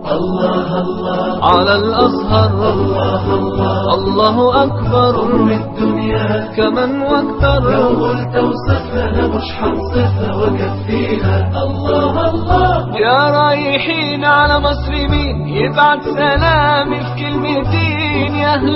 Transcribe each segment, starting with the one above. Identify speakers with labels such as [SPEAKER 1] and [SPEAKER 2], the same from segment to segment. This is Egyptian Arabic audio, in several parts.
[SPEAKER 1] الله الله
[SPEAKER 2] على الأزهر
[SPEAKER 1] الله الله
[SPEAKER 2] الله أكبر
[SPEAKER 1] قرب الدنيا
[SPEAKER 2] كمن واكثر
[SPEAKER 1] لو قلت وصفنا مش حنصفها وكفيها الله الله
[SPEAKER 2] يا رايحين على مسلمين يبعت سلامي في كلمتين يا أهل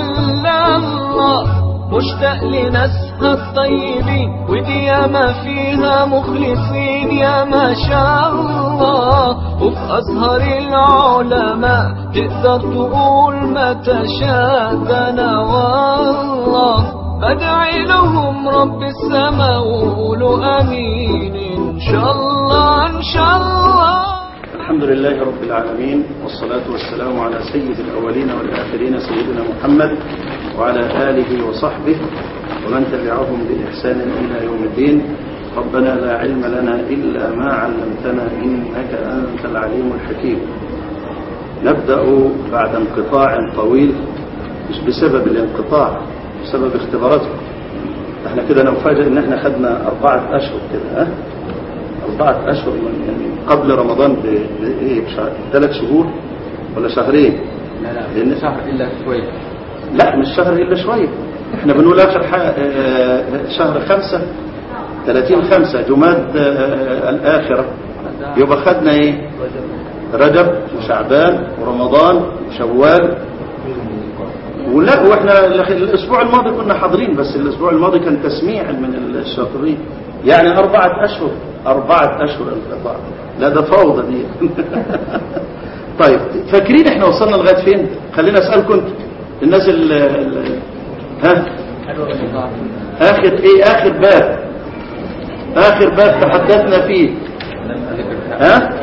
[SPEAKER 2] الله مشتاق لناسها الطيبين ودي ياما فيها مخلصين يا ما شاء الله وفي أزهر العلماء تقدر تقول ما تشاء ده أنا والله بدعي لهم رب السماء وقولوا امين ان شاء الله ان شاء الله
[SPEAKER 3] الحمد لله رب العالمين والصلاة والسلام على سيد الأولين والآخرين سيدنا محمد وعلى آله وصحبه ومن تبعهم بإحسان إلى يوم الدين ربنا لا علم لنا إلا ما علمتنا إنك أنت العليم الحكيم نبدأ بعد انقطاع طويل مش بسبب الانقطاع بسبب اختباراتكم احنا كده نفاجئ ان احنا خدنا أربعة أشهر كده ها أربعة أشهر من يعني قبل رمضان بإيه بشهر ثلاث شهور ولا شهرين
[SPEAKER 4] لا لا
[SPEAKER 3] لأن
[SPEAKER 4] شهر إلا شوية
[SPEAKER 3] لا مش شهر إلا شوية احنا بنقول آخر ح- آه، شهر خمسة 30 خمسة جماد آه، الآخرة يبقى خدنا ايه رجب وشعبان ورمضان وشوال ولا واحنا الاسبوع الماضي كنا حاضرين بس الاسبوع الماضي كان تسميع من الشاطرين يعني اربعة اشهر اربعة اشهر انقطاع لا ده فوضى دي طيب فاكرين احنا وصلنا لغاية فين خلينا اسألكم انتوا الناس ال ال- ها اخر ايه اخر باب اخر باب تحدثنا فيه ها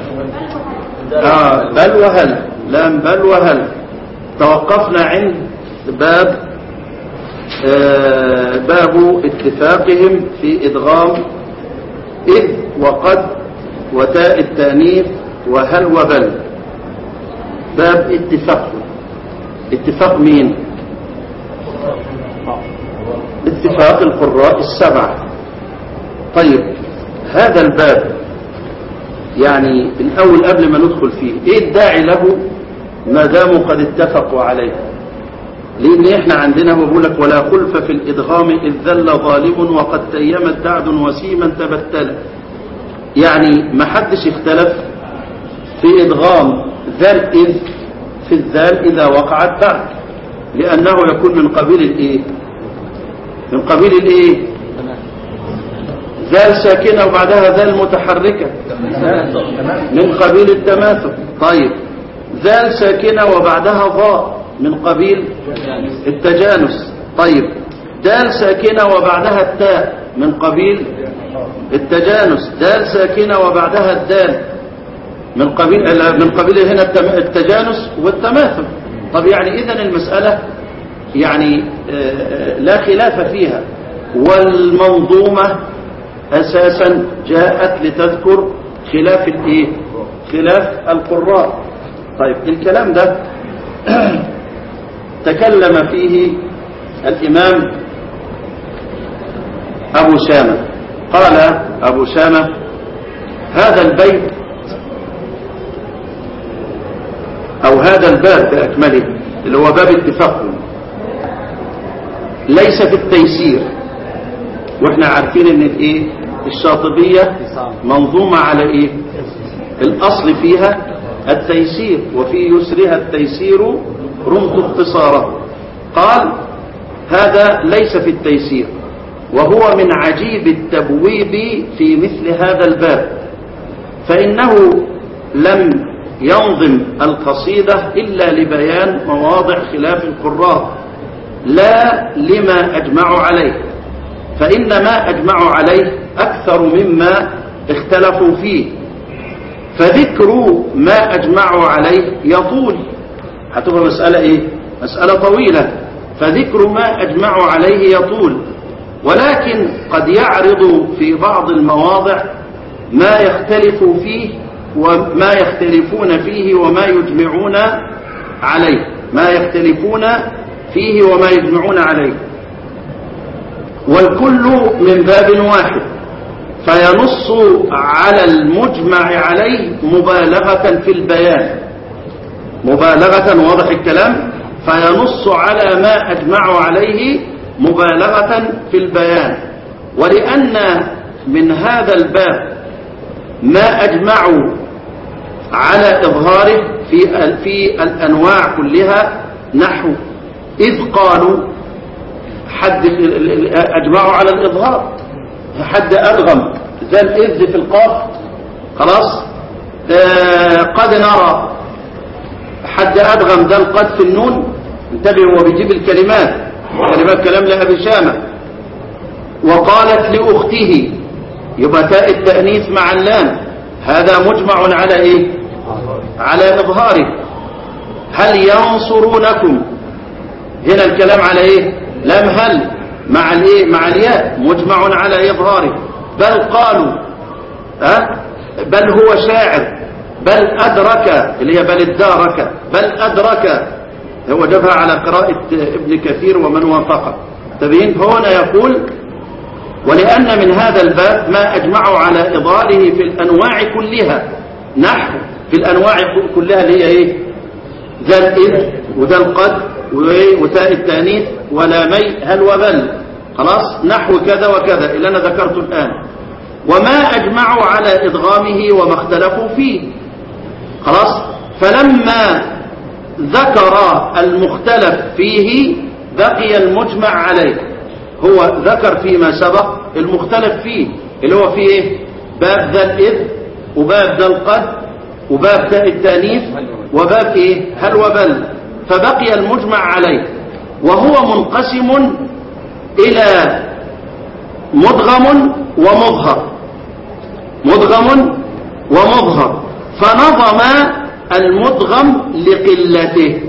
[SPEAKER 3] آه بل وهل لام بل وهل توقفنا عند باب آه باب اتفاقهم في ادغام اذ وقد وتاء التانيث وهل وبل باب اتفاقهم اتفاق مين اتفاق القراء السبعة طيب هذا الباب يعني الأول قبل ما ندخل فيه ايه الداعي له ما داموا قد اتفقوا عليه لان احنا عندنا هو بيقول لك ولا خلف في الادغام اذ ذل ظالم وقد تيمت دعد وسيما تبتل يعني ما حدش اختلف في ادغام ذال اذ في الذال اذا وقعت بعد لانه يكون من قبيل الايه من قبيل الايه ذال ساكنة وبعدها ذال متحركة من قبيل التماثل طيب ذال ساكنة وبعدها ضاء من قبيل التجانس طيب دال ساكنة وبعدها التاء من قبيل التجانس دال ساكنة وبعدها الدال من قبيل من قبيل هنا التم- التجانس والتماثل طب يعني إذن المسألة يعني آه، آه، لا خلاف فيها والمنظومة أساسا جاءت لتذكر خلاف الايه خلاف القراء طيب الكلام ده تكلم فيه الإمام أبو شامة قال أبو شامة هذا البيت أو هذا الباب بأكمله اللي هو باب اتفاقهم ليس في التيسير واحنا عارفين ان الايه الشاطبية منظومة على ايه الاصل فيها التيسير وفي يسرها التيسير رمت اختصاره قال هذا ليس في التيسير وهو من عجيب التبويب في مثل هذا الباب فإنه لم ينظم القصيدة إلا لبيان مواضع خلاف القراء لا لما أجمعوا عليه فإن ما أجمعوا عليه أكثر مما اختلفوا فيه فذكر ما أجمعوا عليه يطول هتبقى مسألة إيه؟ مسألة طويلة فذكر ما أجمعوا عليه يطول ولكن قد يعرض في بعض المواضع ما يختلف فيه وما يختلفون فيه وما يجمعون عليه ما يختلفون فيه وما يجمعون عليه والكل من باب واحد فينص على المجمع عليه مبالغة في البيان مبالغة واضح الكلام فينص على ما أجمعوا عليه مبالغة في البيان ولأن من هذا الباب ما أجمعوا على إظهاره في في الأنواع كلها نحو إذ قالوا حد أجمعوا على الإظهار حد أدغم ذا الإذ في القاف خلاص آه قد نرى حد أدغم ذا القد في النون انتبه هو بيجيب الكلمات كلمات كلام لأبي شامة وقالت لأخته يبقى تاء التأنيث مع اللام هذا مجمع على إيه على إظهاره هل ينصرونكم هنا الكلام على إيه لم هل مع الإيه مع الياء مجمع على إظهاره بل قالوا أه؟ بل هو شاعر بل أدرك اللي هي بل ادارك بل أدرك هو جابها على قراءة ابن كثير ومن وافقه تبين هنا يقول ولأن من هذا الباب ما أجمعوا على إظهاره في الأنواع كلها نحو في الأنواع كلها اللي هي إيه ذا الإذ وذا القد وتاء التانيث ولا مي هل وبل خلاص نحو كذا وكذا اللي أنا ذكرته الآن وما أجمعوا على إدغامه وما اختلفوا فيه خلاص فلما ذكر المختلف فيه بقي المجمع عليه هو ذكر فيما سبق المختلف فيه اللي هو فيه ايه باب ذا الإذ وباب ذا القد وباب تاء التانيث وباب ايه هل وبل فبقي المجمع عليه وهو منقسم إلى مدغم ومظهر مدغم ومظهر فنظم المدغم لقلته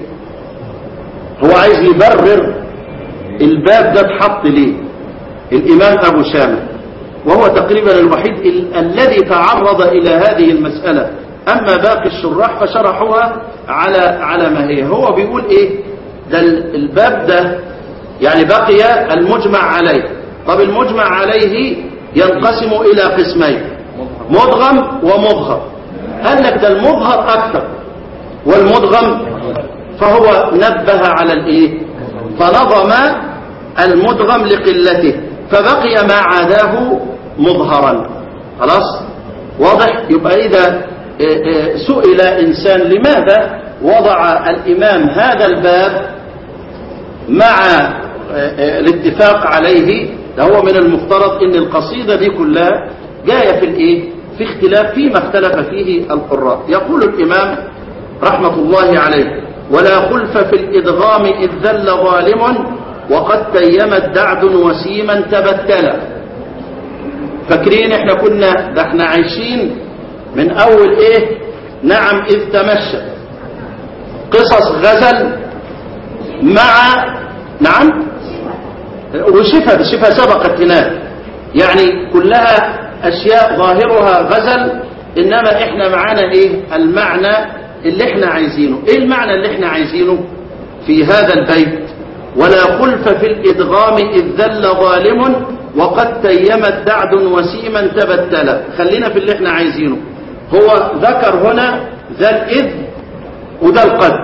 [SPEAKER 3] هو عايز يبرر الباب ده اتحط ليه الإمام أبو شامة وهو تقريبا الوحيد ال الذي تعرض إلى هذه المسألة أما باقي الشراح فشرحوها على على ما هي هو بيقول إيه ده الباب ده يعني بقي المجمع عليه طب المجمع عليه ينقسم إلى قسمين مدغم ومظهر قال لك ده المظهر أكثر والمدغم فهو نبه على الإيه فنظم المدغم لقلته فبقي ما عاداه مظهرا خلاص واضح يبقى إذا سئل إنسان لماذا وضع الإمام هذا الباب مع الاتفاق عليه ده هو من المفترض ان القصيدة دي كلها جاية في الايه في اختلاف فيما اختلف فيه القراء يقول الامام رحمة الله عليه ولا خلف في الادغام اذ ذل ظالم وقد تيمت دعد وسيما تبتلا فاكرين احنا كنا ده احنا عايشين من اول ايه نعم اذ تمشى قصص غزل مع نعم وشفا شفا سبقت هناك يعني كلها اشياء ظاهرها غزل انما احنا معانا ايه المعنى اللي احنا عايزينه ايه المعنى اللي احنا عايزينه في هذا البيت ولا خلف في الادغام اذ ذل ظالم وقد تيمت دعد وسيما تبتلا خلينا في اللي احنا عايزينه هو ذكر هنا ذا الاذ وذا القد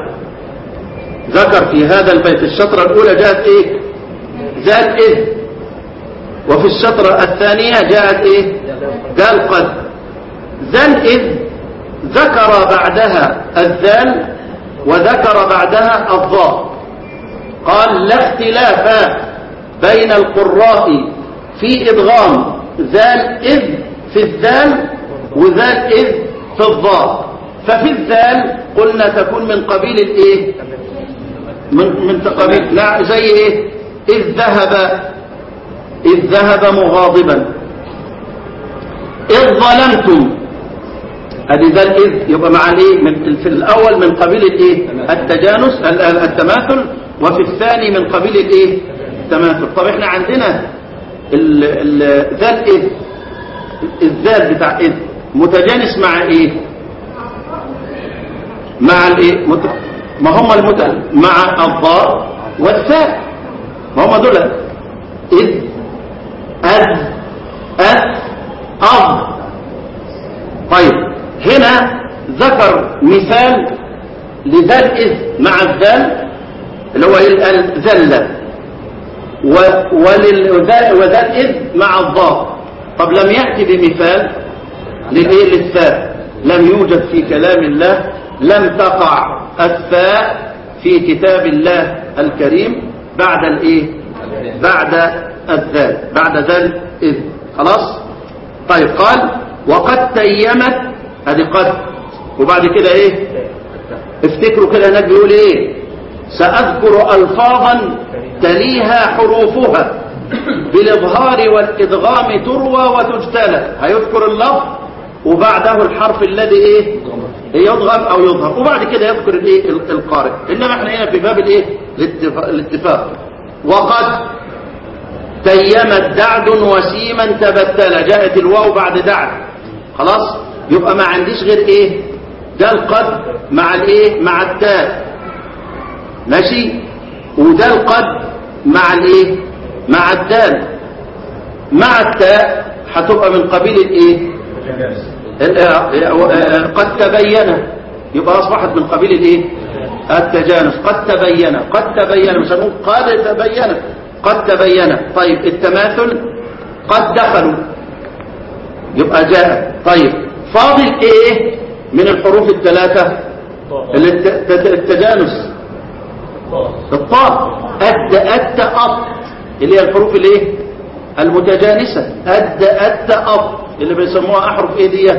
[SPEAKER 3] ذكر في هذا البيت الشطرة الأولى جاءت إيه ذا الإذ وفي الشطرة الثانية جاءت إيه ذا القد ذا الإذ ذكر بعدها الذال وذكر بعدها الضاء قال لا اختلاف بين القراء في إدغام ذا الإذ في الذال وذا الإذ في الضاء ففي الذال قلنا تكون من قبيل الايه من من قبيل لا زي ايه اذ ذهب اذ ذهب مغاضبا اذ ظلمتم ادي ذا الاذ يبقى مع الايه من في الاول من قبيل الايه التجانس التماثل وفي الثاني من قبيل الايه التماثل طب احنا عندنا ال ال ذا الاذ الذات بتاع اذ متجانس مع ايه مع الايه مت... ما هم المت... مع الضاء والثاء ما هم دول اذ اذ اذ اض طيب هنا ذكر مثال لذا الإذ مع الذل اللي هو الذلة وذا الإذ مع الضاد طب لم يأتي بمثال للإيه للثاء لم يوجد في كلام الله لم تقع الثاء في كتاب الله الكريم بعد الايه بعد الذال بعد ذال إذ خلاص طيب قال وقد تيمت هذه قد وبعد كده ايه افتكروا كده هناك بيقول ايه سأذكر ألفاظا تليها حروفها بالإظهار والإدغام تروى وتجتلى هيذكر اللفظ وبعده الحرف الذي ايه يضغم او يظهر وبعد كده يذكر الايه القارئ انما احنا هنا في باب الايه الاتفاق وقد تيمت دعد وسيما تبتل جاءت الواو بعد دعد خلاص يبقى ما عنديش غير ايه ده القد مع الايه مع التاء ماشي وده القد مع الايه مع الدال مع التاء هتبقى من قبيل الايه قد تبين يبقى اصبحت من قبيل الايه التجانس قد تبين قد تبين بيسموه قد تبين قد تبين طيب التماثل قد دخلوا يبقى جاء طيب فاضل ايه من الحروف الثلاثه التجانس الطاء أد أد أط اللي هي الحروف الايه المتجانسة أد أد أط اللي بيسموها أحرف ايه دي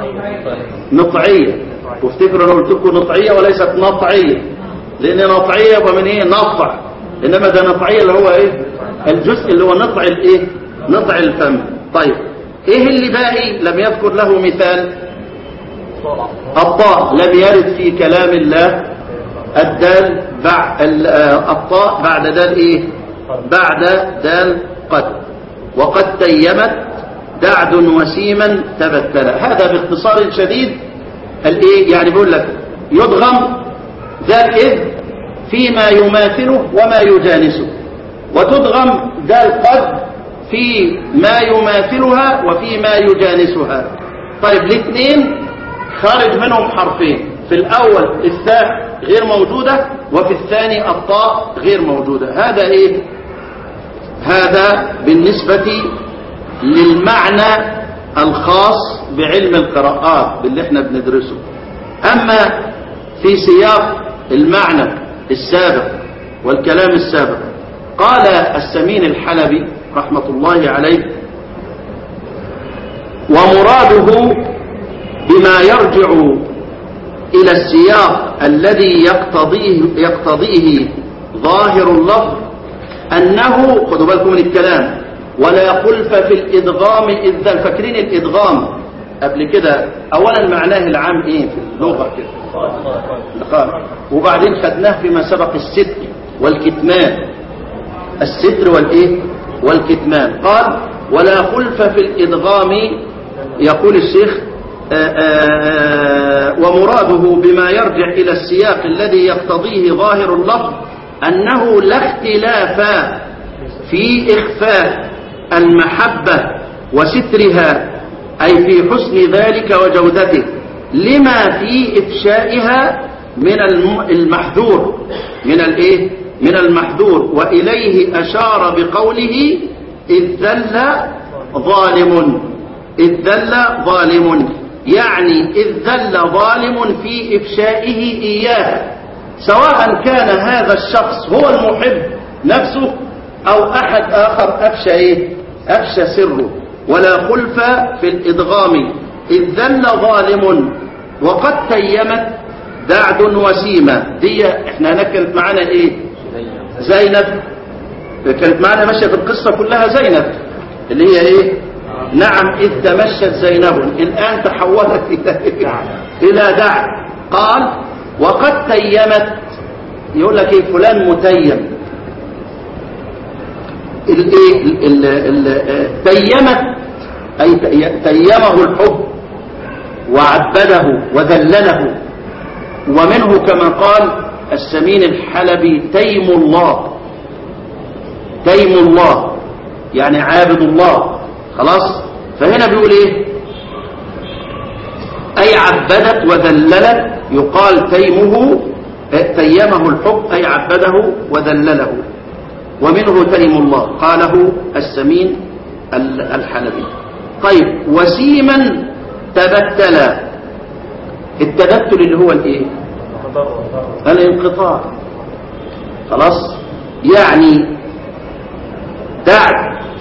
[SPEAKER 3] نطعية وافتكروا انا قلت لكم نطعية وليست نطعية لان نطعية يبقى من ايه نطع انما ده نطعية اللي هو ايه الجزء اللي هو نطع الايه نطع الفم طيب ايه اللي باقي لم يذكر له مثال الطاء لم يرد في كلام الله الدال بعد الطاء بعد دال ايه بعد دال قد وقد تيمت دعد وسيما تبتلا هذا باختصار شديد الايه يعني بيقول لك يضغم ذا اذ فيما يماثله وما يجانسه وتضغم ذا القد في ما يماثلها وفي ما يجانسها طيب الاثنين خارج منهم حرفين في الاول الثاء غير موجودة وفي الثاني الطاء غير موجودة هذا ايه هذا بالنسبة للمعنى الخاص بعلم القراءات باللي احنا بندرسه اما في سياق المعنى السابق والكلام السابق قال السمين الحلبي رحمة الله عليه ومراده بما يرجع إلى السياق الذي يقتضيه, يقتضيه ظاهر اللفظ أنه خذوا بالكم من الكلام ولا خلف في الإدغام إذ فاكرين الإدغام قبل كده أولا معناه العام إيه في اللغة كده قال وبعدين خدناه فيما سبق الستر والكتمان الستر والإيه والكتمان قال ولا خلف في الإدغام يقول الشيخ آآ آآ ومراده بما يرجع إلى السياق الذي يقتضيه ظاهر اللفظ أنه لا اختلاف في إخفاء المحبة وسترها أي في حسن ذلك وجودته لما في إفشائها من المحذور من الإيه؟ من المحذور وإليه أشار بقوله إذ ذل ظالم إذ ذل ظالم يعني إذ ذل ظالم في إفشائه إياه سواء كان هذا الشخص هو المحب نفسه أو أحد آخر أفشى إيه؟ أفشى سره ولا خلف في الإدغام إذ ذل ظالم وقد تيمت دعد وسيمة دي احنا هناك كانت معانا ايه زينب كانت معانا ماشية في القصة كلها زينب اللي هي ايه نعم إذ تمشت زينب الآن تحولت إلى إلى دعد قال وقد تيمت يقول لك ايه فلان متيم الايه تيمت اي تيمه الحب وعبده وذلله ومنه كما قال السمين الحلبي تيم الله تيم الله يعني عابد الله خلاص فهنا بيقول ايه اي عبدت وذللت يقال تيمه تيمه الحب أي عبده وذلله ومنه تيم الله قاله السمين الحلبي طيب وسيما تبتلا التبتل اللي هو الايه الانقطاع خلاص يعني دع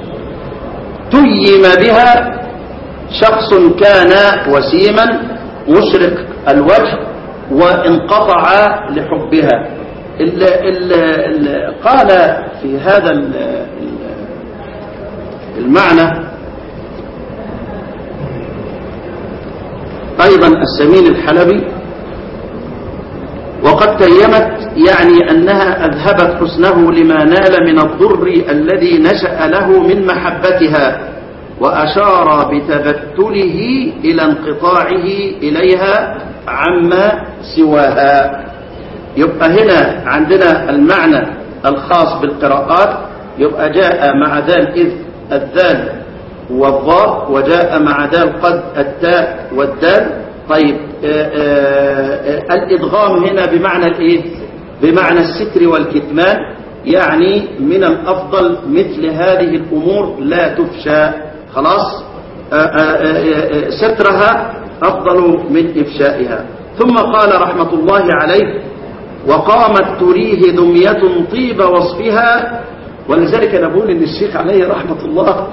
[SPEAKER 3] تيم بها شخص كان وسيما مشرق الوجه وانقطع لحبها ال ال ال قال في هذا ال المعنى أيضا السمين الحلبي وقد تيمت يعني أنها أذهبت حسنه لما نال من الضر الذي نشأ له من محبتها وأشار بتبتله إلى انقطاعه إليها عما سواها يبقى هنا عندنا المعنى الخاص بالقراءات يبقى جاء مع ذال إذ الذال والضاء وجاء مع ذال قد التاء والدال طيب آآ آآ الإدغام هنا بمعنى الإيه بمعنى الستر والكتمان يعني من الأفضل مثل هذه الأمور لا تفشى خلاص آآ سترها أفضل من إفشائها ثم قال رحمة الله عليه وقامت تريه دمية طيب وصفها ولذلك أنا بقول إن الشيخ عليه رحمة الله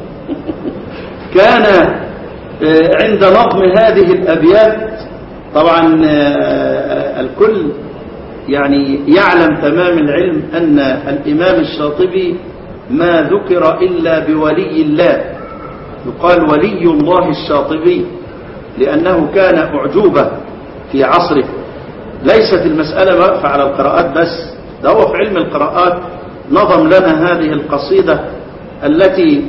[SPEAKER 3] كان عند نظم هذه الأبيات طبعا الكل يعني يعلم تمام العلم أن الإمام الشاطبي ما ذكر إلا بولي الله يقال ولي الله الشاطبي لأنه كان أعجوبة في عصره ليست المسألة واقفة على القراءات بس ده هو في علم القراءات نظم لنا هذه القصيدة التي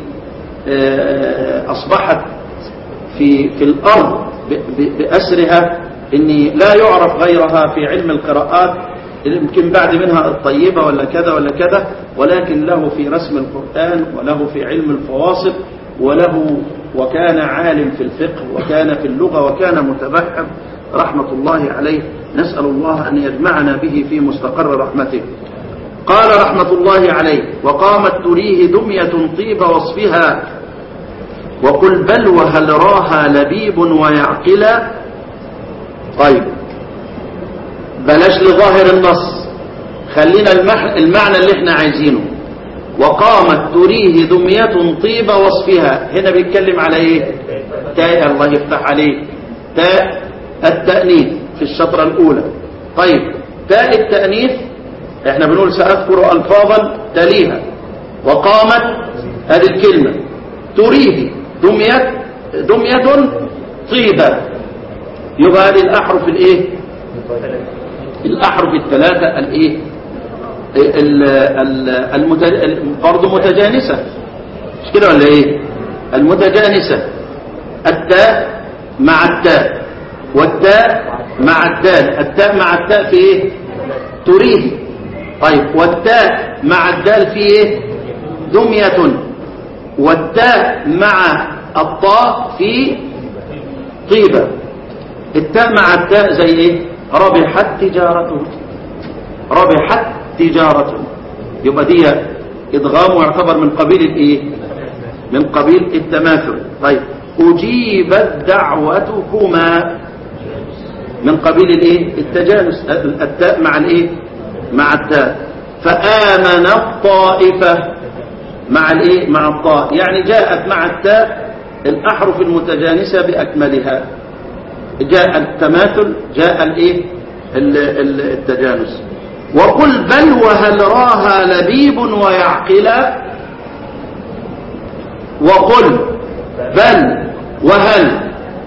[SPEAKER 3] أصبحت في في الأرض بأسرها إني لا يعرف غيرها في علم القراءات يمكن بعد منها الطيبة ولا كذا ولا كذا ولكن له في رسم القرآن وله في علم الفواصل وله وكان عالم في الفقه وكان في اللغة وكان متبحر رحمة الله عليه نسأل الله أن يجمعنا به في مستقر رحمته قال رحمة الله عليه وقامت تريه دمية طيب وصفها وقل بل وهل راها لبيب ويعقلا طيب بلاش لظاهر النص خلينا المعنى اللي احنا عايزينه وقامت تريه دمية طيب وصفها هنا بيتكلم على ايه تاء الله يفتح عليه تاء التأنيث في الشطرة الأولى طيب تاء التأنيث احنا بنقول سأذكر ألفاظا تليها وقامت هذه الكلمة تريه دمية دمية طيبة يبقى هذه الأحرف الايه الأحرف الثلاثة الايه المتج... برضه متجانسة مش كده ولا ايه المتجانسة التاء مع التاء والتاء مع الدال التاء مع التاء في ايه تريه طيب والتاء مع الدال في ايه دمية والتاء مع الطاء في طيبة التاء مع التاء زي ايه ربحت تجارته ربحت تجارته يبقى دي ادغام ويعتبر من قبيل الايه من قبيل التماثل طيب اجيبت دعوتكما من قبيل الايه التجانس التاء مع الايه مع التاء فآمن الطائفة مع الايه مع الطاء يعني جاءت مع التاء الأحرف المتجانسة بأكملها جاء التماثل جاء الايه التجانس وقل بل وهل راها لبيب ويعقلا وقل بل وهل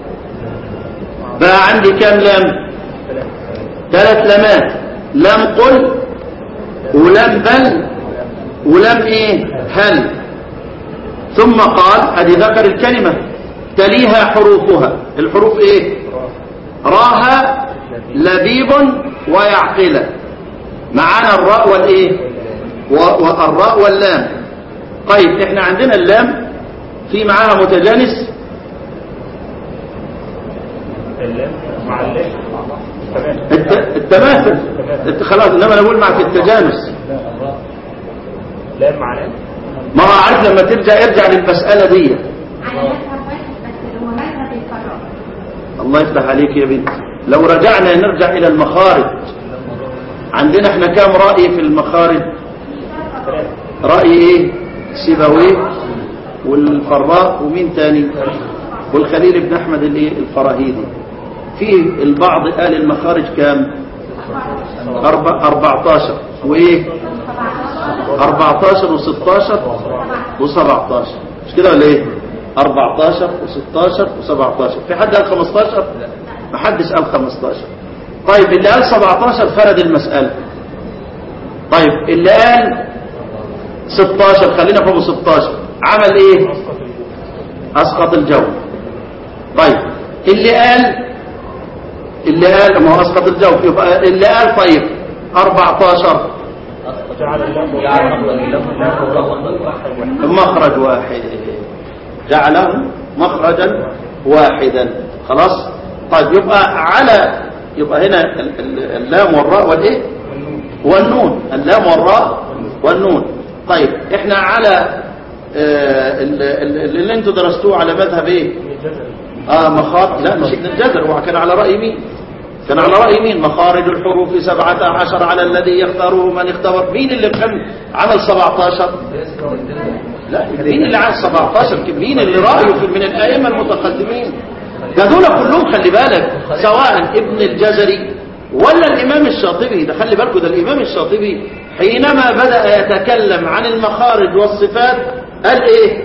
[SPEAKER 3] بقى عندي كام لام ثلاث لمات لم قل ولم بل ولم ايه هل ثم قال ادي ذكر الكلمة تليها حروفها الحروف ايه راها لبيب ويعقلة معانا الراء والايه والراء واللام طيب احنا عندنا اللام في معاها متجانس
[SPEAKER 4] اللام مع اللام
[SPEAKER 3] الت- التماثل الت- خلاص انما انا بقول معك التجانس
[SPEAKER 4] لا معناه
[SPEAKER 3] ما هو عارف لما ترجع ارجع للمسألة دي
[SPEAKER 5] على مذهب واحد بس اللي هو مذهب الفراغ
[SPEAKER 3] الله يفتح عليك يا بنت لو رجعنا نرجع الى المخارج عندنا احنا كام رأي في المخارج رأي ايه سيبويه والفراء ومين تاني والخليل بن احمد الايه الفراهيدي في البعض قال المخارج كام أربع أربعتاشر وإيه أربعتاشر وستاشر وسبعتاشر مش كده ولا إيه أربعتاشر وستاشر وسبعتاشر في حد قال خمستاشر ما حدش قال خمستاشر طيب اللي قال سبعتاشر فرد المسألة طيب اللي قال ستاشر خلينا فوق ستاشر عمل إيه أسقط الجو طيب اللي قال اللي قال ما هو اسقط الجو يبقى اللي قال طيب 14
[SPEAKER 4] جعل الله
[SPEAKER 3] مخرج واحد جعله مخرجا واحدا خلاص طيب يبقى على يبقى هنا ال- ال- اللام والراء والايه والنون اللام والراء والنون طيب احنا على آه، ال- ال- اللي انتوا درستوه على مذهب ايه اه مخارج لا مش ابن الجزر هو كان على رأي مين كان على رأي مين مخارج الحروف سبعة عشر على الذي يختاره من اختبر مين اللي كان عمل 17 لا مين اللي عمل 17 مين اللي رأيه في- من الأئمة المتقدمين ده دول كلهم خلي بالك سواء ابن الجزري ولا الإمام الشاطبي ده خلي بالكم ده الإمام الشاطبي حينما بدأ يتكلم عن المخارج والصفات قال إيه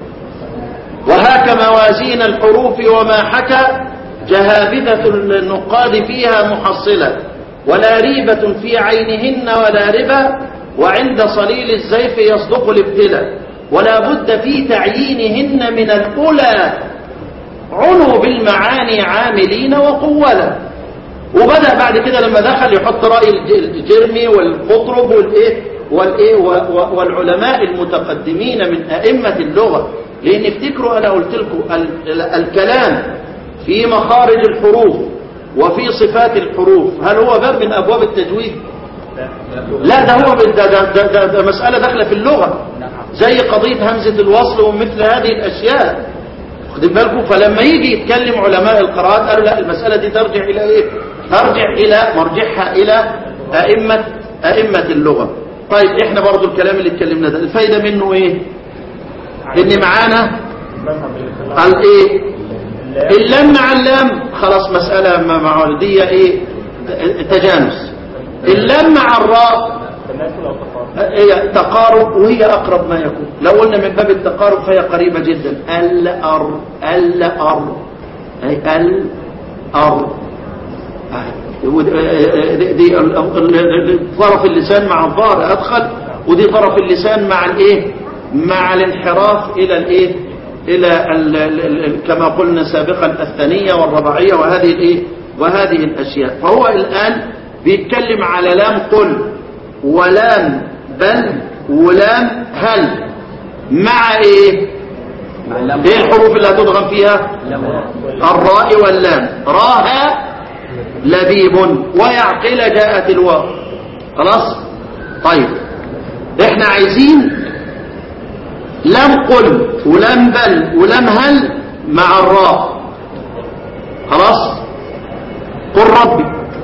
[SPEAKER 3] وهاك موازين الحروف وما حكى جهابذة النقاد فيها محصلة ولا ريبة في عينهن ولا ربا وعند صليل الزيف يصدق الابتلاء ولا بد في تعيينهن من الأولى عنوا بالمعاني عاملين وقولا وبدأ بعد كده لما دخل يحط رأي الج- الجرمي والقطرب والإيه والإيه و- و- والعلماء المتقدمين من أئمة اللغة لأن افتكروا أنا قلت لكم ال- ال- الكلام في مخارج الحروف وفي صفات الحروف هل هو باب من أبواب التجويد لا ده هو ده, ده, ده, ده, ده مسألة داخلة في اللغة زي قضية همزة الوصل ومثل هذه الأشياء واخدين بالكم فلما يجي يتكلم علماء القراءات قالوا لا المسألة دي ترجع إلى إيه ترجع إلى مرجعها إلى أئمة أئمة اللغة طيب إحنا برضو الكلام اللي اتكلمنا ده الفايدة منه إيه إن معانا قال إيه اللام مع اللام خلاص مسألة مع- مع والدية إيه تجانس اللام مع الراء
[SPEAKER 4] تناسل او تقارب
[SPEAKER 3] هي تقارب وهي أقرب ما يكون لو قلنا من باب التقارب فهي قريبة جدا الأر الأر أي الأر دي, دي ال- ال- ال- طرف اللسان مع الظهر أدخل ودي طرف اللسان مع الإيه مع الانحراف إلى الإيه إلى ال ال ال كما قلنا سابقا الثانية والرباعية وهذه الإيه وهذه الأشياء فهو الآن بيتكلم على لام قل ولام بل ولام هل مع ايه ايه الحروف اللي هتضغم فيها الراء واللام راها لبيب ويعقل جاءت الواو خلاص طيب احنا عايزين لم قل ولم بل ولم هل مع الراء خلاص قل ربي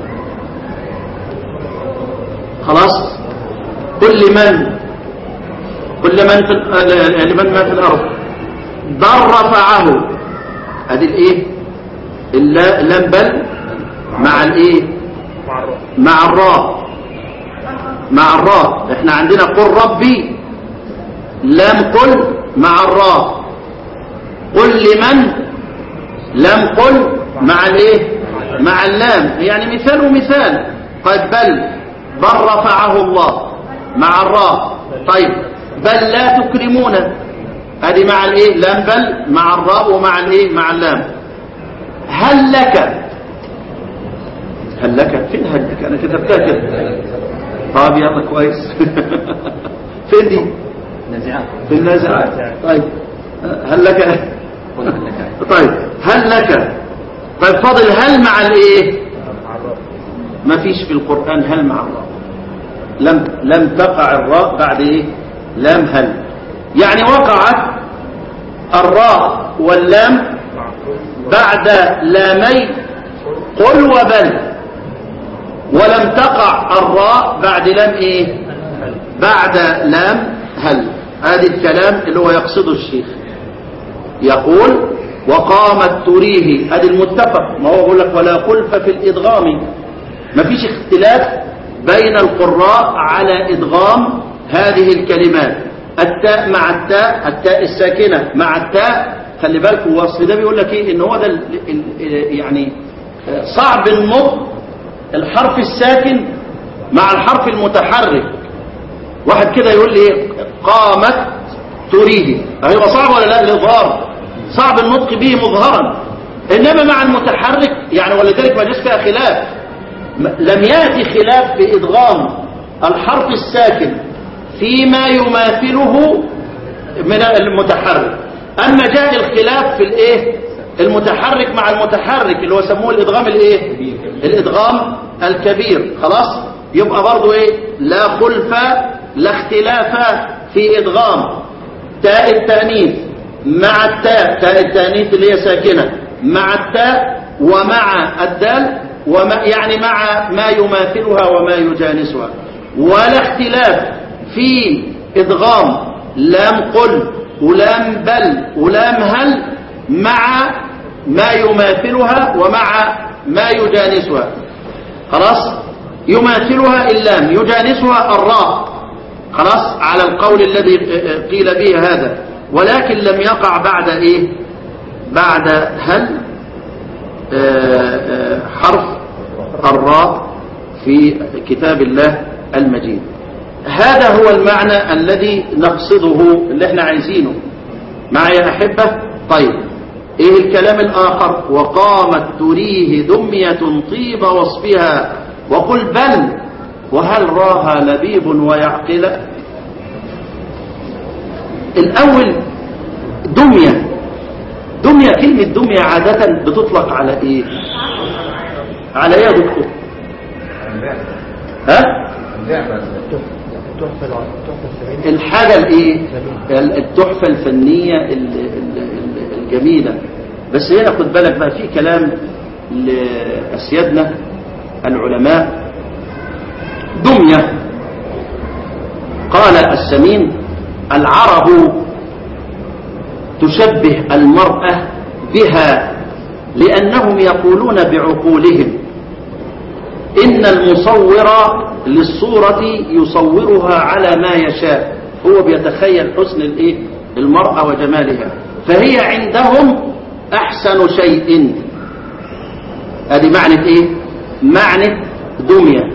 [SPEAKER 3] خلاص كل من كل من في ال- لمن ما في الأرض بل رفعه ادي الايه اللا- لم بل مع الايه
[SPEAKER 4] مع الراء
[SPEAKER 3] مع الراء مع الراء احنا عندنا قل ربي لم قل مع الراء قل لمن لم قل مع الايه مع اللام يعني مثال ومثال طيب بل بل رفعه الله مع الراء طيب بل لا تكرمون هذه مع الايه لام بل مع الراء ومع الايه مع اللام هل لك هل لك فين هل لك انا كتبتها كده طب يلا كويس فين دي
[SPEAKER 6] نزعات
[SPEAKER 3] في النازعات طيب هل لك طيب هل لك طيب فاضل هل مع الايه
[SPEAKER 4] مع الراء
[SPEAKER 3] ما فيش في القرآن هل مع الراء لم لم تقع الراء بعد ايه لام هل يعني وقعت الراء واللام بعد لامي قل وبل ولم تقع الراء بعد لام ايه بعد لام هل هذا الكلام اللي هو يقصده الشيخ يقول وقامت تريه هذا المتفق ما هو يقول لك ولا خلف في الادغام ما فيش اختلاف بين القراء على ادغام هذه الكلمات التاء مع التاء التاء الساكنه مع التاء خلي بالك هو اصل ده بيقول لك ايه ان هو ده ال- ال- يعني صعب النطق الحرف الساكن مع الحرف المتحرك واحد كده يقول لي ايه قامت تريه هيبقى صعب ولا لا الاظهار صعب النطق به مظهرا انما مع المتحرك يعني ولذلك ما جاش فيها خلاف م- لم ياتي خلاف في ادغام الحرف الساكن فيما يماثله من المتحرك اما جاء الخلاف في الايه المتحرك مع المتحرك اللي هو سموه الادغام الايه الادغام الكبير خلاص يبقى برضو ايه لا خلف لا اختلاف في ادغام تاء التانيث مع التاء تاء التانيث اللي هي ساكنه مع التاء ومع الدال وما يعني مع ما يماثلها وما يجانسها ولا اختلاف في ادغام لام قل ولام بل ولام هل مع ما يماثلها ومع ما يجانسها خلاص يماثلها اللام يجانسها الراء خلاص على القول الذي قيل به هذا ولكن لم يقع بعد ايه بعد هل آه، آه، حرف الراء في كتاب الله المجيد هذا هو المعنى الذي نقصده اللي احنا عايزينه معي يا أحبة طيب ايه الكلام الآخر وقامت تريه دمية طيب وصفها وقل بل وهل راها لبيب ويعقل الأول دمية دمية كلمة دمية عادة بتطلق على ايه على ايه يا دكتور ها الحاجة الايه التحفة الفنية ال- ال- ال- الجميلة بس هنا خد بالك بقى في كلام لأسيادنا العلماء دمية قال السمين العرب تشبه المرأة بها لأنهم يقولون بعقولهم إن المصور للصورة يصورها على ما يشاء هو بيتخيل حسن الإيه؟ المرأة وجمالها فهي عندهم أحسن شيء هذه معنى إيه؟ معنى دمية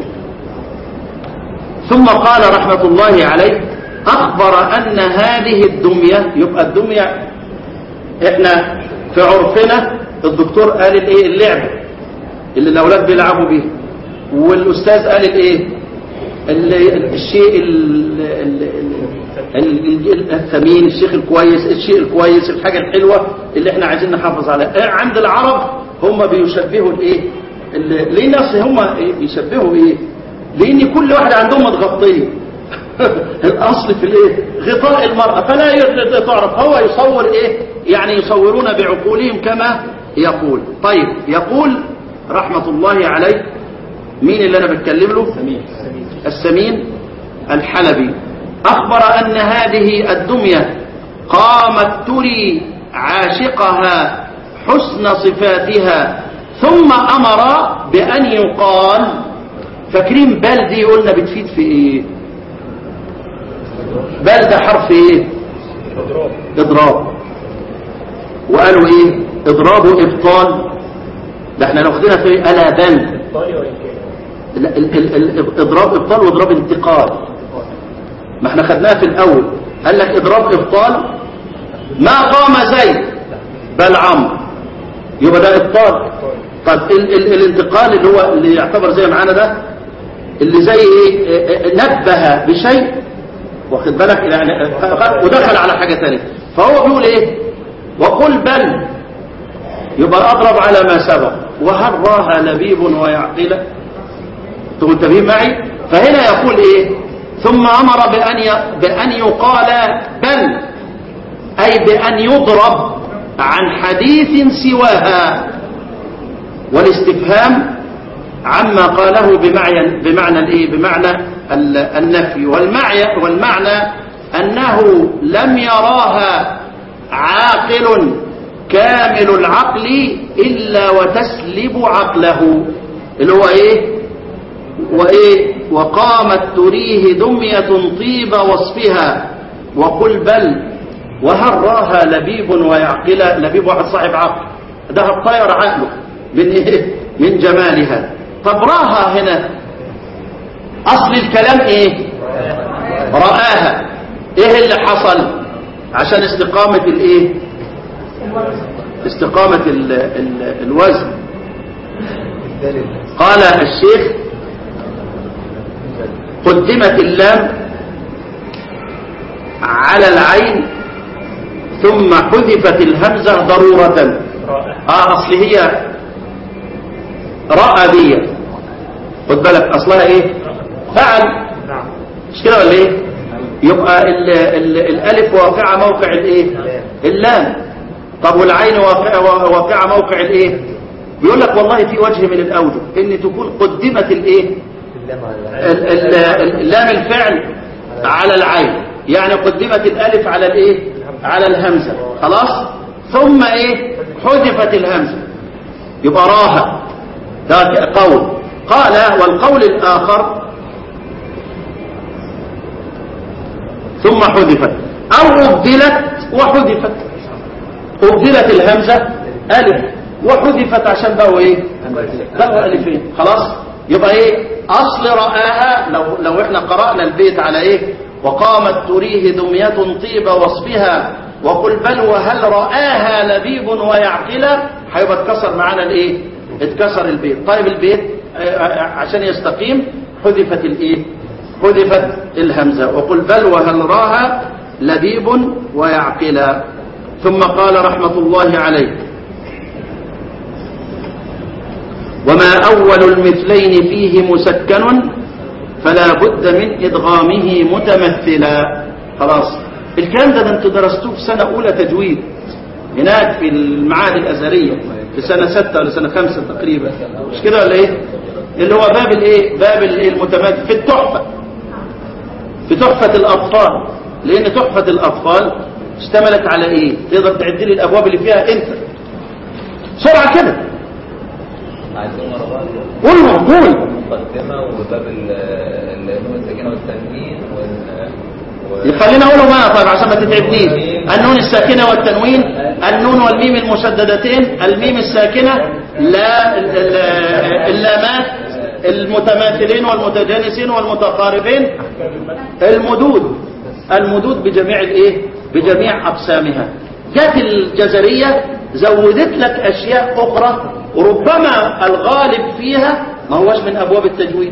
[SPEAKER 3] ثم قال رحمة الله عليه أخبر أن هذه الدمية يبقى الدمية إحنا في عرفنا الدكتور قال الإيه اللعب اللي الأولاد بيلعبوا به والأستاذ قال الإيه ال- الشيء ال- ال- ال- ال- الثمين الشيخ الكويس الشيء الكويس الحاجة الحلوة اللي احنا عايزين نحافظ عليها إيه عند العرب هم بيشبهوا الايه ال- ليه ناس هم إيه بيشبهوا ايه لان كل واحد عندهم متغطيه الاصل في الايه غطاء المرأة فلا ي- تعرف هو يصور ايه يعني يصورون بعقولهم كما يقول طيب يقول رحمة الله عليه مين اللي انا بتكلم له السمين الحلبي أخبر أن هذه الدمية قامت تري عاشقها حسن صفاتها ثم أمر بأن يقال فاكرين بل دي قلنا بتفيد في ايه بل ده حرف ايه
[SPEAKER 4] اضراب
[SPEAKER 3] اضراب وقالوا ايه اضراب ابطال ده احنا لو خدنا في الا بل
[SPEAKER 4] طالي وإن كان
[SPEAKER 3] ال- ال- ال- ال- اضراب ابطال واضراب انتقال ما احنا خدناها في الاول قال لك اضراب ابطال ما قام زيد بل عمرو يبقى ده ابطال طب ال ال الانتقال اللي هو اللي يعتبر زي معانا ده اللي زي ايه اه، اه، نبه بشيء واخد بالك يعني اه، اه، ودخل على حاجه ثانيه فهو بيقول ايه وقل بل يبقى اضرب على ما سبق وهل راها لبيب ويعقله انتم منتبهين معي فهنا يقول ايه ثم امر بان ي... بان يقال بل اي بان يضرب عن حديث سواها والاستفهام عما قاله بمعنى بمعنى الايه بمعنى ال- النفي والمعنى والمعنى انه لم يراها عاقل كامل العقل الا وتسلب عقله اللي هو ايه وايه وقامت تريه دمية طيب وصفها وقل بل وهل راها لبيب ويعقل لبيب واحد صاحب عقل ده الطير عقله من ايه من جمالها طب راها هنا اصل الكلام ايه رآها ايه اللي حصل عشان استقامة الايه استقامة ال ال الوزن قال الشيخ قدمت اللام على العين ثم حذفت الهمزة ضرورة اه اصل هي رأى دي خد بالك اصلها ايه فعل
[SPEAKER 4] نعم
[SPEAKER 3] مش كده ولا ايه يبقى ال ال الالف واقعة موقع الايه اللام طب والعين واقعة واقعة موقع الايه بيقول لك والله في وجه من الاوجه ان تكون قدمت الايه ال- ال- ال- لام الفعل على العين يعني قدمت الالف على الايه على الهمزه خلاص ثم ايه حذفت الهمزه يبقى راها ده قول قال والقول الاخر ثم حذفت او ابدلت وحذفت ابدلت الهمزه الف وحذفت عشان بقوا ايه بقوا الفين خلاص يبقى ايه اصل رآها لو لو احنا قرأنا البيت على ايه وقامت تريه دمية طيب وصفها وقل بل وهل رآها لبيب ويعقل هيبقى اتكسر معانا الايه اتكسر البيت طيب البيت آه، عشان يستقيم حذفت الايه حذفت الهمزة وقل بل وهل راها لبيب ويعقل ثم قال رحمة الله عليه وما أول المثلين فيه مسكن فلا بد من إدغامه متمثلا خلاص الكلام ده, ده انتوا درستوه في سنة أولى تجويد هناك في المعاهد الأزهرية في سنة ستة ولا سنة خمسة تقريبا مش كده ولا ايه اللي هو باب الايه باب الايه المتمثل في التحفة في تحفة الأطفال لأن تحفة الأطفال اشتملت على ايه تقدر تعد لي الأبواب اللي فيها انت سرعة كده
[SPEAKER 6] عايزين ورا بعض
[SPEAKER 3] قول قول
[SPEAKER 6] المقدمة وباب ال- النون الساكنة والتنوين وال و-
[SPEAKER 3] خلينا اقوله معايا طيب عشان ما تتعبنيش النون الساكنة والتنوين النون والميم المشددتين الميم الساكنة لا ال- ال- اللامات المتماثلين والمتجانسين والمتقاربين المدود المدود بجميع الايه بجميع اقسامها جت الجزرية زودت لك اشياء اخرى ربما الغالب فيها ما هوش من ابواب التجويد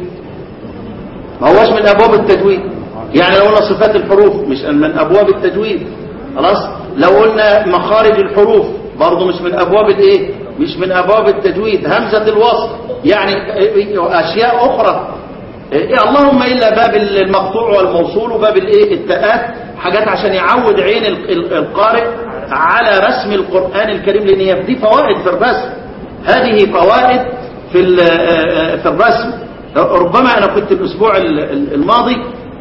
[SPEAKER 3] ما هوش من ابواب التجويد يعني لو قلنا صفات الحروف مش من ابواب التجويد خلاص لو قلنا مخارج الحروف برضه مش من ابواب الايه مش من ابواب التجويد همزه الوصل يعني اشياء اخرى إيه اللهم الا باب المقطوع والموصول وباب الايه التاءات حاجات عشان يعود عين ال- ال- القارئ على رسم القران الكريم لان هي دي فوائد في الرسم هذه فوائد في ال- في الرسم ربما انا كنت الاسبوع ال- ال- الماضي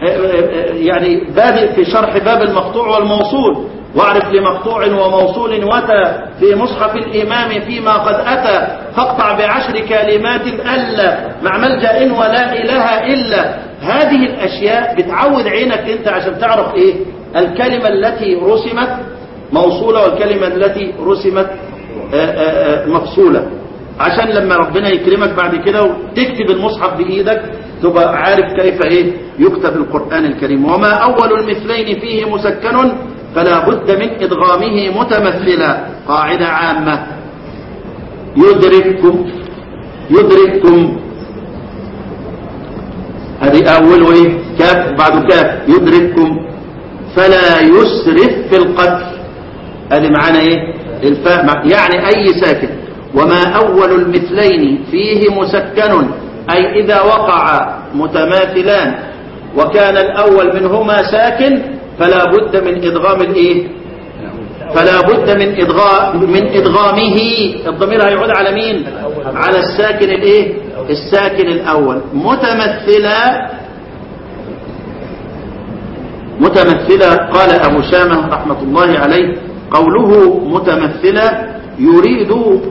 [SPEAKER 3] يعني بادئ في شرح باب المقطوع والموصول واعرف لمقطوع وموصول وتى في مصحف الإمام فيما قد أتى فاقطع بعشر كلمات ألا مع ملجأ ولا إله إلا هذه الأشياء بتعود عينك أنت عشان تعرف إيه الكلمة التي رسمت موصولة والكلمة التي رسمت آه، آه، آه، مفصولة عشان لما ربنا يكرمك بعد كده وتكتب المصحف بإيدك تبقى عارف كيف ايه يكتب القرآن الكريم وما أول المثلين فيه مسكن فلا بد من إدغامه متمثلا قاعدة عامة يدرككم يدرككم هذه أول ايه كاف بعد كاف يدرككم فلا يسرف في القتل هذه معانا ايه الفاء مع- يعني أي ساكن وما أول المثلين فيه مسكن أي إذا وقع متماثلان وكان الأول منهما ساكن فلا بد من إدغام الإيه فلا بد من إدغام من إدغامه الضمير هيعود على مين على الساكن الإيه الساكن الأول متمثلا متمثلة قال أبو شامة رحمة الله عليه قوله متمثلة يريد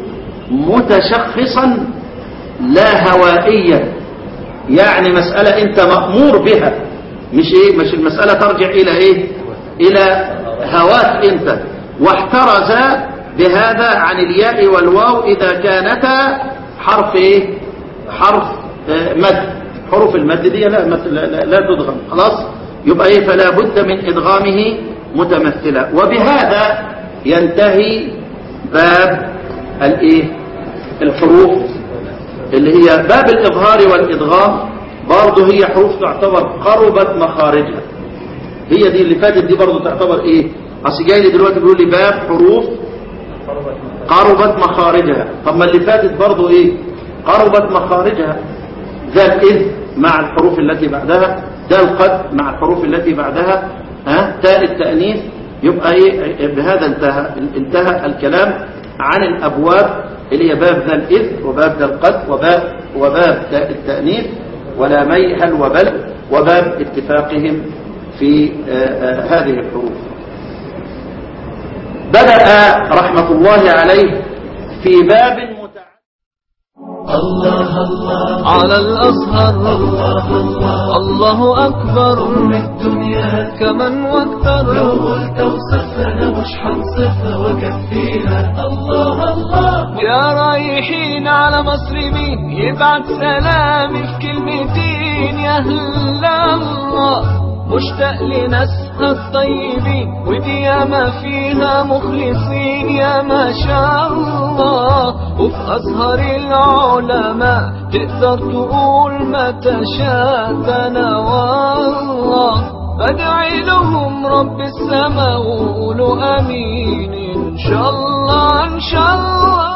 [SPEAKER 3] متشخصا لا هوائيا يعني مسألة أنت مأمور بها مش إيه مش المسألة ترجع إلى إيه إلى هواك أنت واحترز بهذا عن الياء والواو إذا كانتا حرف إيه حرف آه، مد حروف المد دي لا, مد- لا, لا, لا تدغم خلاص يبقى إيه فلا بد من إدغامه متمثلا وبهذا ينتهي باب الإيه الحروف اللي هي باب الإظهار والإدغام برضه هي حروف تعتبر قربت مخارجها هي دي اللي فاتت دي برضه تعتبر ايه اصل جاي لي دلوقتي بيقول لي باب حروف قربت مخارجها طب ما اللي فاتت برضه ايه قربت مخارجها ذا الإذ مع الحروف التي بعدها ذا القد مع الحروف التي بعدها ها تاء التأنيث يبقى ايه بهذا انتهى انتهى الكلام عن الأبواب اللي هي باب ذا الإذ وباب ذا القد وباب وباب تاء التأنيث ولا ميهل وبل وباب اتفاقهم في آه، آه، هذه الحروف بدأ رحمة الله عليه في باب متعدد
[SPEAKER 1] الله الله
[SPEAKER 2] على الأزهر
[SPEAKER 1] الله الله
[SPEAKER 2] الله أكبر
[SPEAKER 1] الدنيا
[SPEAKER 2] كمن
[SPEAKER 1] لو
[SPEAKER 2] واكثر
[SPEAKER 1] قلت وصفنا مش حنصفها وكفيها الله الله
[SPEAKER 2] يا رايحين على مصر مين يبعت سلامي في كلمتين يا هلا الله مشتاق لناسها الطيبين ودي ياما فيها مخلصين يا ما شاء الله وفي أزهر العلماء تقدر تقول ما تشاء ده أنا والله أدعي لهم رب السماء وقولوا أمين إن شاء الله إن شاء الله